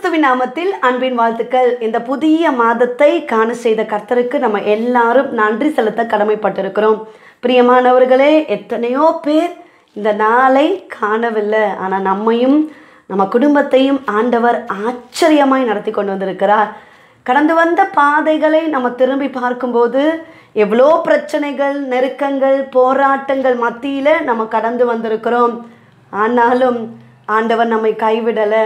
கிறிஸ்துவின் நாமத்தில் அன்பின் வாழ்த்துக்கள் இந்த புதிய மாதத்தை காண செய்த கர்த்தருக்கு நம்ம எல்லாரும் நன்றி செலுத்த கடமைப்பட்டிருக்கிறோம் பிரியமானவர்களே எத்தனையோ பேர் இந்த நாளை காணவில்லை ஆனால் நம்மையும் நம்ம குடும்பத்தையும் ஆண்டவர் ஆச்சரியமாய் நடத்தி கொண்டு வந்திருக்கிறார் கடந்து வந்த பாதைகளை நம்ம திரும்பி பார்க்கும்போது எவ்வளோ பிரச்சனைகள் நெருக்கங்கள் போராட்டங்கள் மத்தியில் நம்ம கடந்து வந்திருக்கிறோம் ஆனாலும் ஆண்டவர் நம்மை கைவிடலை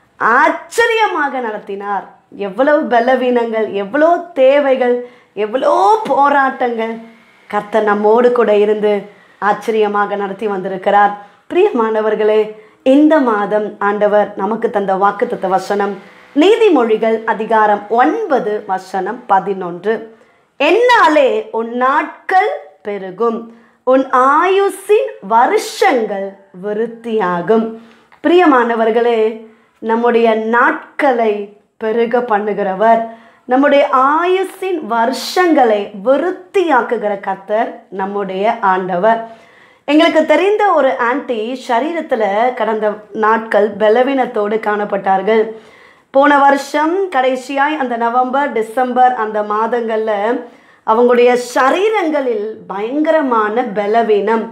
ஆச்சரியமாக நடத்தினார் எவ்வளவு பலவீனங்கள் எவ்வளோ தேவைகள் எவ்வளோ போராட்டங்கள் கர்த்தர் நம்மோடு கூட இருந்து ஆச்சரியமாக நடத்தி வந்திருக்கிறார் பிரியமானவர்களே இந்த மாதம் ஆண்டவர் நமக்கு தந்த வாக்குத்தத்த வசனம் நீதிமொழிகள் அதிகாரம் ஒன்பது வசனம் பதினொன்று என்னாலே உன் நாட்கள் பெருகும் உன் ஆயுசின் வருஷங்கள் விருத்தியாகும் பிரியமானவர்களே நம்முடைய நாட்களை பெருக பண்ணுகிறவர் நம்முடைய ஆயுசின் வருஷங்களை விருத்தியாக்குகிற கத்தர் நம்முடைய ஆண்டவர் எங்களுக்கு தெரிந்த ஒரு ஆன்டி சரீரத்தில் கடந்த நாட்கள் பலவீனத்தோடு காணப்பட்டார்கள் போன வருஷம் கடைசியாய் அந்த நவம்பர் டிசம்பர் அந்த மாதங்களில் அவங்களுடைய சரீரங்களில் பயங்கரமான பலவீனம்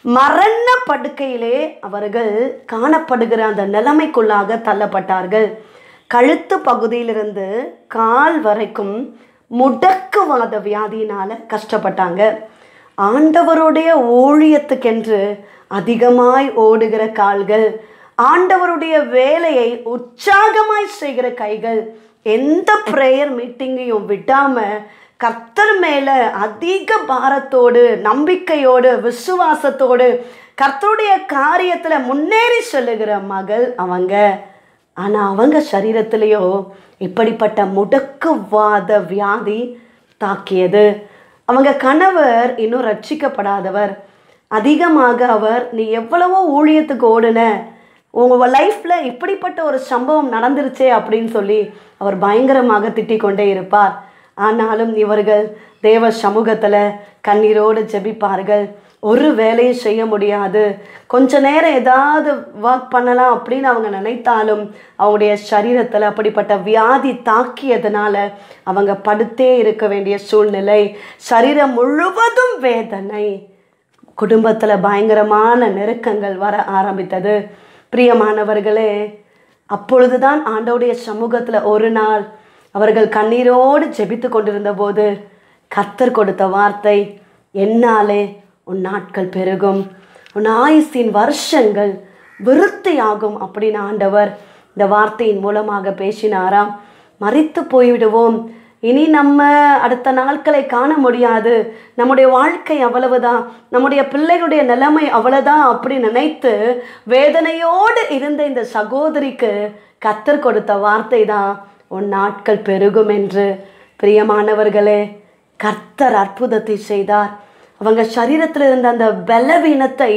மரண படுக்கையிலே அவர்கள் காணப்படுகிற அந்த நிலைமைக்குள்ளாக தள்ளப்பட்டார்கள் கழுத்து பகுதியிலிருந்து கால் வரைக்கும் முடக்குவாத வியாதியினால் கஷ்டப்பட்டாங்க ஆண்டவருடைய ஊழியத்துக்கென்று அதிகமாய் ஓடுகிற கால்கள் ஆண்டவருடைய வேலையை உற்சாகமாய் செய்கிற கைகள் எந்த ப்ரேயர் மீட்டிங்கையும் விடாம கர்த்தர் மேல அதிக பாரத்தோடு நம்பிக்கையோடு விசுவாசத்தோடு கர்த்தருடைய காரியத்துல முன்னேறி சொல்லுகிற மகள் அவங்க ஆனா அவங்க சரீரத்திலேயோ இப்படிப்பட்ட முடக்குவாத வியாதி தாக்கியது அவங்க கணவர் இன்னும் ரட்சிக்கப்படாதவர் அதிகமாக அவர் நீ எவ்வளவோ ஊழியத்துக்கு ஓடுன உங்கள் லைஃப்பில் இப்படிப்பட்ட ஒரு சம்பவம் நடந்துருச்சே அப்படின்னு சொல்லி அவர் பயங்கரமாக திட்டிக் கொண்டே இருப்பார் ஆனாலும் இவர்கள் தேவ சமூகத்தில் கண்ணீரோடு ஜெபிப்பார்கள் ஒரு வேலையும் செய்ய முடியாது கொஞ்ச நேரம் ஏதாவது ஒர்க் பண்ணலாம் அப்படின்னு அவங்க நினைத்தாலும் அவங்களுடைய சரீரத்தில் அப்படிப்பட்ட வியாதி தாக்கியதுனால அவங்க படுத்தே இருக்க வேண்டிய சூழ்நிலை சரீரம் முழுவதும் வேதனை குடும்பத்தில் பயங்கரமான நெருக்கங்கள் வர ஆரம்பித்தது பிரியமானவர்களே அப்பொழுதுதான் ஆண்டவுடைய சமூகத்தில் ஒரு நாள் அவர்கள் கண்ணீரோடு ஜெபித்து கொண்டிருந்த போது கத்தர் கொடுத்த வார்த்தை என்னாலே உன் நாட்கள் பெருகும் உன் ஆயுசின் வருஷங்கள் விருத்தியாகும் அப்படின்னு ஆண்டவர் இந்த வார்த்தையின் மூலமாக பேசினாராம் மறித்து போய்விடுவோம் இனி நம்ம அடுத்த நாட்களை காண முடியாது நம்முடைய வாழ்க்கை அவ்வளவுதான் நம்முடைய பிள்ளைகளுடைய நிலைமை அவ்வளவுதான் அப்படி நினைத்து வேதனையோடு இருந்த இந்த சகோதரிக்கு கத்தர் கொடுத்த வார்த்தை தான் உன் நாட்கள் பெருகும் என்று பிரியமானவர்களே கர்த்தர் அற்புதத்தை செய்தார் அவங்க சரீரத்தில் இருந்த அந்த பலவீனத்தை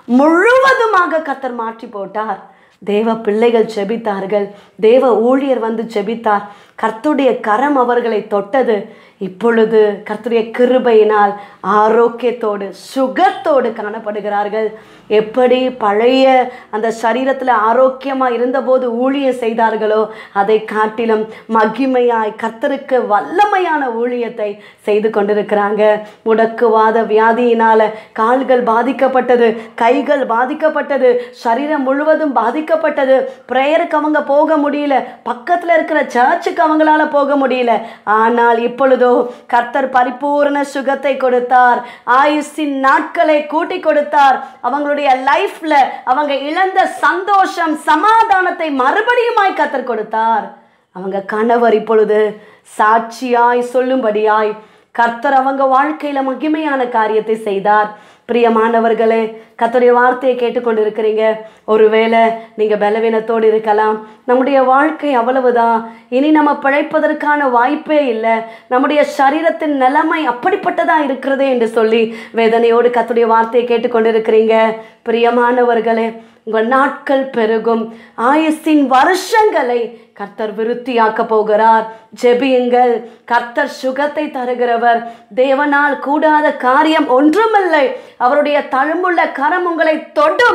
முழுவதுமாக கத்தர் மாற்றி போட்டார் தேவ பிள்ளைகள் செபித்தார்கள் தேவ ஊழியர் வந்து செபித்தார் கர்த்துடைய கரம் அவர்களை தொட்டது இப்பொழுது கர்த்துடைய கிருபையினால் ஆரோக்கியத்தோடு சுகத்தோடு காணப்படுகிறார்கள் எப்படி பழைய அந்த சரீரத்தில் ஆரோக்கியமாக இருந்தபோது ஊழியம் செய்தார்களோ அதை காட்டிலும் மகிமையாய் கர்த்தருக்கு வல்லமையான ஊழியத்தை செய்து கொண்டிருக்கிறாங்க முடக்குவாத வியாதியினால் கால்கள் பாதிக்கப்பட்டது கைகள் பாதிக்கப்பட்டது சரீரம் முழுவதும் பாதிக்கப்பட்டது ப்ரேயருக்கு அவங்க போக முடியல பக்கத்தில் இருக்கிற சர்ச்சுக்கு அவங்களால போக முடியல ஆனால் இப்பொழுதோ கர்த்தர் பரிபூர்ண சுகத்தை கொடுத்தார் ஆயுசின் நாட்களை கூட்டி கொடுத்தார் அவங்களுடைய லைஃப்ல அவங்க இழந்த சந்தோஷம் சமாதானத்தை மறுபடியுமாய் கர்த்தர் கொடுத்தார் அவங்க கணவர் இப்பொழுது சாட்சியாய் சொல்லும்படியாய் கர்த்தர் அவங்க வாழ்க்கையில மகிமையான காரியத்தை செய்தார் பிரியமானவர்களே கர்த்தருடைய வார்த்தையை கேட்டுக்கொண்டிருக்கிறீங்க ஒருவேளை நீங்க பலவீனத்தோடு இருக்கலாம் நம்முடைய வாழ்க்கை அவ்வளவுதான் இனி நம்ம பிழைப்பதற்கான வாய்ப்பே இல்லை நம்முடைய சரீரத்தின் நிலைமை அப்படிப்பட்டதா இருக்கிறதே என்று சொல்லி வேதனையோடு கர்த்தருடைய வார்த்தையை கேட்டுக்கொண்டிருக்கிறீங்க பிரியமானவர்களே உங்கள் நாட்கள் பெருகும் ஆயுசின் வருஷங்களை கர்த்தர் விருத்தியாக்க போகிறார் ஜெபியுங்கள் கர்த்தர் சுகத்தை தருகிறவர் தேவனால் கூடாத காரியம் ஒன்றுமில்லை அவருடைய தழும்புள்ள கரம் உங்களை தொடும்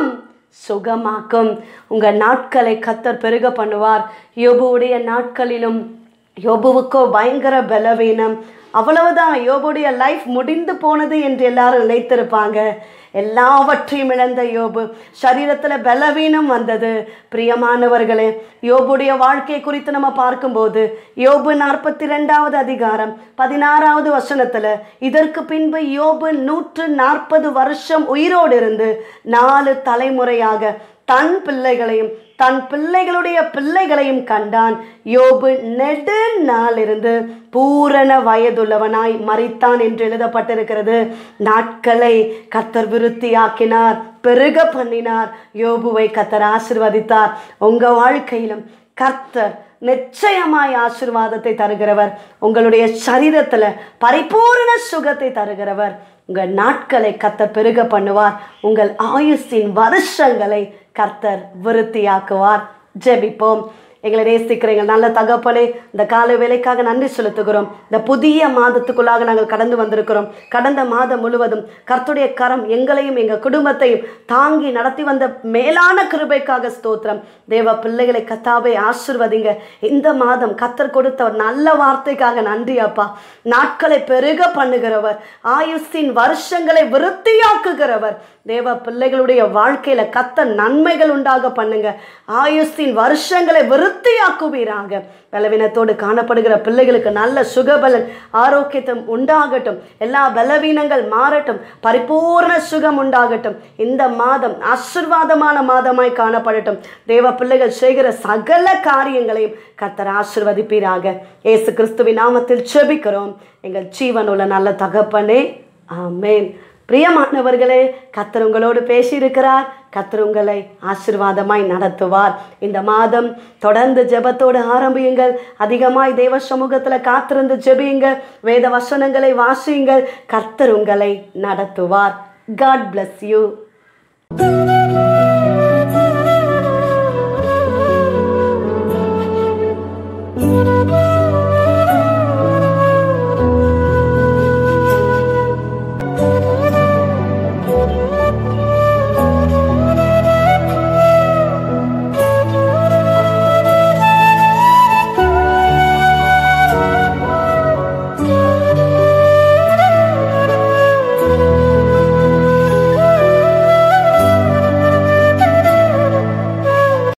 சுகமாக்கும் உங்கள் நாட்களை கத்தர் பெருக பண்ணுவார் யோபுவுடைய நாட்களிலும் யோபுவுக்கோ பயங்கர பலவீனம் அவ்வளவுதான் யோபுடைய லைஃப் முடிந்து போனது என்று எல்லாரும் நினைத்திருப்பாங்க எல்லாவற்றையும் இழந்த யோபு சரீரத்தில் பலவீனம் வந்தது பிரியமானவர்களே யோபுடைய வாழ்க்கை குறித்து நம்ம பார்க்கும்போது யோபு நாற்பத்தி ரெண்டாவது அதிகாரம் பதினாறாவது வசனத்தில் இதற்கு பின்பு யோபு நூற்று நாற்பது வருஷம் உயிரோடு இருந்து நாலு தலைமுறையாக தன் பிள்ளைகளையும் தன் பிள்ளைகளுடைய பிள்ளைகளையும் கண்டான் யோபு நெடு நாளிருந்து பூரண வயதுள்ளவனாய் மறித்தான் என்று எழுதப்பட்டிருக்கிறது நாட்களை கத்தர் விருத்தியாக்கினார் பெருக பண்ணினார் யோபுவை கத்தர் ஆசிர்வதித்தார் உங்க வாழ்க்கையிலும் கர்த்தர் நிச்சயமாய் ஆசிர்வாதத்தை தருகிறவர் உங்களுடைய சரீரத்தில் பரிபூரண சுகத்தை தருகிறவர் உங்கள் நாட்களை கத்தர் பெருக பண்ணுவார் உங்கள் ஆயுசின் வருஷங்களை கர்த்தர் விருத்தியாக்குவார் ஜெபிப்போம் எங்களை நேசிக்கிற எங்கள் நல்ல தகப்பனே இந்த கால வேலைக்காக நன்றி செலுத்துகிறோம் இந்த புதிய மாதத்துக்குள்ளாக நாங்கள் கடந்து வந்திருக்கிறோம் கடந்த மாதம் முழுவதும் கர்த்துடைய கரம் எங்களையும் எங்கள் குடும்பத்தையும் தாங்கி நடத்தி வந்த மேலான கிருபைக்காக ஸ்தோத்திரம் தேவ பிள்ளைகளை கத்தாவை ஆசிர்வதிங்க இந்த மாதம் கத்தர் கொடுத்த ஒரு நல்ல வார்த்தைக்காக நன்றி அப்பா நாட்களை பெருக பண்ணுகிறவர் ஆயுஷின் வருஷங்களை விருத்தியாக்குகிறவர் தேவ பிள்ளைகளுடைய வாழ்க்கையில கத்த நன்மைகள் உண்டாக பண்ணுங்க ஆயுஷின் வருஷங்களை விருத்தியாக்குவீராக பலவீனத்தோடு காணப்படுகிற பிள்ளைகளுக்கு நல்ல சுகபலன் ஆரோக்கியத்தும் உண்டாகட்டும் எல்லா பலவீனங்கள் மாறட்டும் பரிபூர்ண சுகம் உண்டாகட்டும் இந்த மாதம் ஆசிர்வாதமான மாதமாய் காணப்படட்டும் தேவ பிள்ளைகள் செய்கிற சகல காரியங்களையும் கர்த்தர் ஆசிர்வதிப்பீராக இயேசு கிறிஸ்துவின் நாமத்தில் செபிக்கிறோம் எங்கள் ஜீவனுள்ள நல்ல தகப்பனே ஆமேன் பிரியமானவர்களே கத்தர் உங்களோடு பேசியிருக்கிறார் கத்தர் உங்களை ஆசிர்வாதமாய் நடத்துவார் இந்த மாதம் தொடர்ந்து ஜெபத்தோடு ஆரம்பியுங்கள் அதிகமாய் தேவ சமூகத்தில் காத்திருந்து ஜெபியுங்க வேத வசனங்களை வாசியுங்கள் கர்த்தர் உங்களை நடத்துவார் காட் bless யூ